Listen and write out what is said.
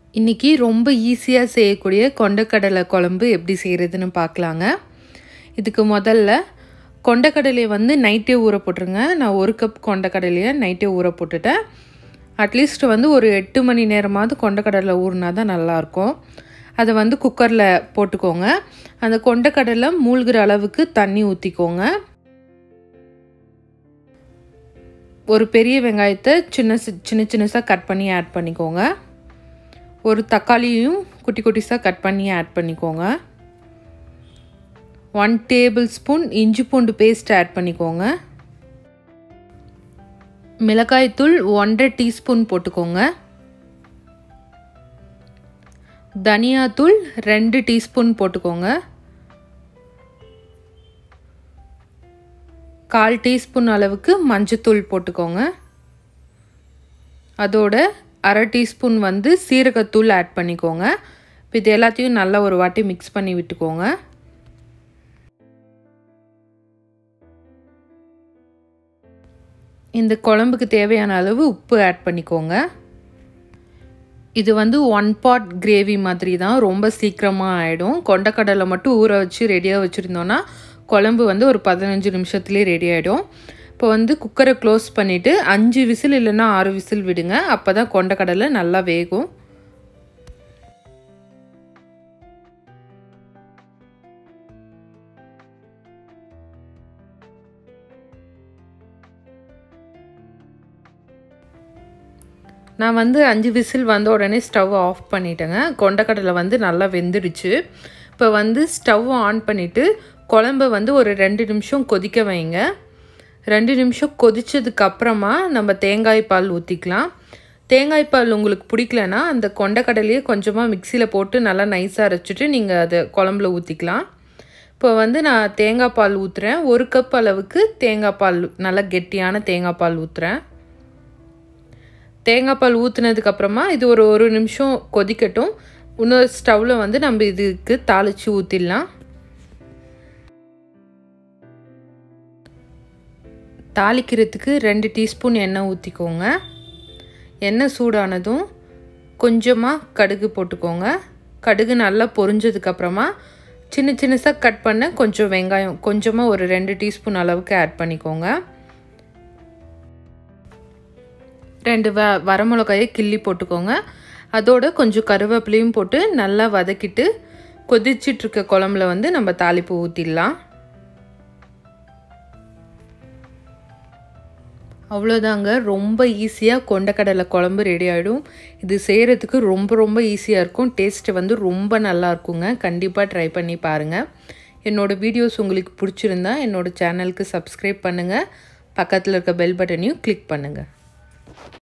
இன்றைக்கி ரொம்ப ஈஸியாக செய்யக்கூடிய கொண்டக்கடலை குழம்பு எப்படி செய்கிறதுன்னு பார்க்கலாங்க இதுக்கு முதல்ல கொண்டக்கடலையை வந்து நைட்டே ஊற போட்டுருங்க நான் ஒரு கப் கொண்டக்கடலையை நைட்டே ஊற போட்டுட்டேன் அட்லீஸ்ட் வந்து ஒரு எட்டு மணி நேரமாவது கொண்டக்கடலை ஊறினா தான் நல்லாயிருக்கும் அதை வந்து குக்கரில் போட்டுக்கோங்க அந்த கொண்டக்கடலை மூழ்கிற அளவுக்கு தண்ணி ஊற்றிக்கோங்க ஒரு பெரிய வெங்காயத்தை சின்ன சின்ன சின்னசாக கட் பண்ணி ஆட் பண்ணிக்கோங்க ஒரு தக்காளியும் குட்டி குட்டிஸாக கட் பண்ணி ஆட் பண்ணிக்கோங்க ஒன் டேபிள் ஸ்பூன் இஞ்சி பூண்டு பேஸ்ட் ஆட் பண்ணிக்கோங்க மிளகாய்த்தூள் ஒன்றரை டீஸ்பூன் போட்டுக்கோங்க தனியாத்தூள் ரெண்டு டீஸ்பூன் போட்டுக்கோங்க கால் டீஸ்பூன் அளவுக்கு மஞ்சத்தூள் போட்டுக்கோங்க அதோட அரை டீஸ்பூன் வந்து சீரகத்தூள் ஆட் பண்ணிக்கோங்க இப்போ இது எல்லாத்தையும் நல்லா ஒரு வாட்டி மிக்ஸ் பண்ணி விட்டுக்கோங்க இந்த குழம்புக்கு தேவையான அளவு உப்பு ஆட் பண்ணிக்கோங்க இது வந்து ஒன் பாட் கிரேவி மாதிரி தான் ரொம்ப சீக்கிரமாக ஆகிடும் கொண்டக்கடலை மட்டும் ஊற வச்சு ரெடியாக வச்சுருந்தோன்னா குழம்பு வந்து ஒரு பதினஞ்சு நிமிஷத்துலேயே ரெடி ஆகிடும் இப்போ வந்து குக்கரை க்ளோஸ் பண்ணிவிட்டு அஞ்சு விசில் இல்லைன்னா ஆறு விசில் விடுங்க அப்போ தான் கொண்டக்கடலை நல்லா வேகும் நான் வந்து அஞ்சு விசில் வந்த உடனே ஸ்டவ் ஆஃப் பண்ணிட்டேங்க கொண்டக்கடலை வந்து நல்லா வெந்துடுச்சு இப்போ வந்து ஸ்டவ் ஆன் பண்ணிவிட்டு குழம்ப வந்து ஒரு ரெண்டு நிமிஷம் கொதிக்க வைங்க ரெண்டு நிமிஷம் கொதித்ததுக்கப்புறமா நம்ம தேங்காய் பால் ஊற்றிக்கலாம் தேங்காய் பால் உங்களுக்கு பிடிக்கலனா அந்த கொண்டக்கடலையே கொஞ்சமாக மிக்சியில் போட்டு நல்லா நைஸாக அரைச்சிட்டு நீங்கள் அதை குழம்புல ஊற்றிக்கலாம் இப்போ வந்து நான் தேங்காய் பால் ஊற்றுறேன் ஒரு கப் அளவுக்கு தேங்காய் பால் நல்லா கெட்டியான தேங்காய் பால் ஊற்றுறேன் தேங்காய் பால் ஊற்றுனதுக்கப்புறமா இது ஒரு ஒரு நிமிஷம் கொதிக்கட்டும் இன்னொரு ஸ்டவ்வில் வந்து நம்ம இதுக்கு தாளித்து ஊற்றிடலாம் தாளிக்கிறதுக்கு ரெண்டு டீஸ்பூன் எண்ணெய் ஊற்றிக்கோங்க எண்ணெய் சூடானதும் கொஞ்சமாக கடுகு போட்டுக்கோங்க கடுகு நல்லா பொரிஞ்சதுக்கப்புறமா சின்ன சின்னசாக கட் பண்ண கொஞ்சம் வெங்காயம் கொஞ்சமாக ஒரு ரெண்டு டீஸ்பூன் அளவுக்கு ஆட் பண்ணிக்கோங்க ரெண்டு வ வரமிளகாயை கிள்ளி போட்டுக்கோங்க அதோட கொஞ்சம் கருவேப்பிலையும் போட்டு நல்லா வதக்கிட்டு கொதிச்சிட்ருக்க குழம்புல வந்து நம்ம தாளிப்பு ஊற்றிடலாம் அவ்வளோதாங்க ரொம்ப ஈஸியாக கொண்டக்கடலை குழம்பு ரெடி ஆகிடும் இது செய்கிறதுக்கு ரொம்ப ரொம்ப ஈஸியாக இருக்கும் டேஸ்ட்டு வந்து ரொம்ப நல்லா இருக்குங்க கண்டிப்பாக ட்ரை பண்ணி பாருங்கள் என்னோடய வீடியோஸ் உங்களுக்கு பிடிச்சிருந்தா என்னோடய சேனலுக்கு சப்ஸ்கிரைப் பண்ணுங்கள் பக்கத்தில் இருக்க பெல் பட்டனையும் கிளிக் பண்ணுங்கள்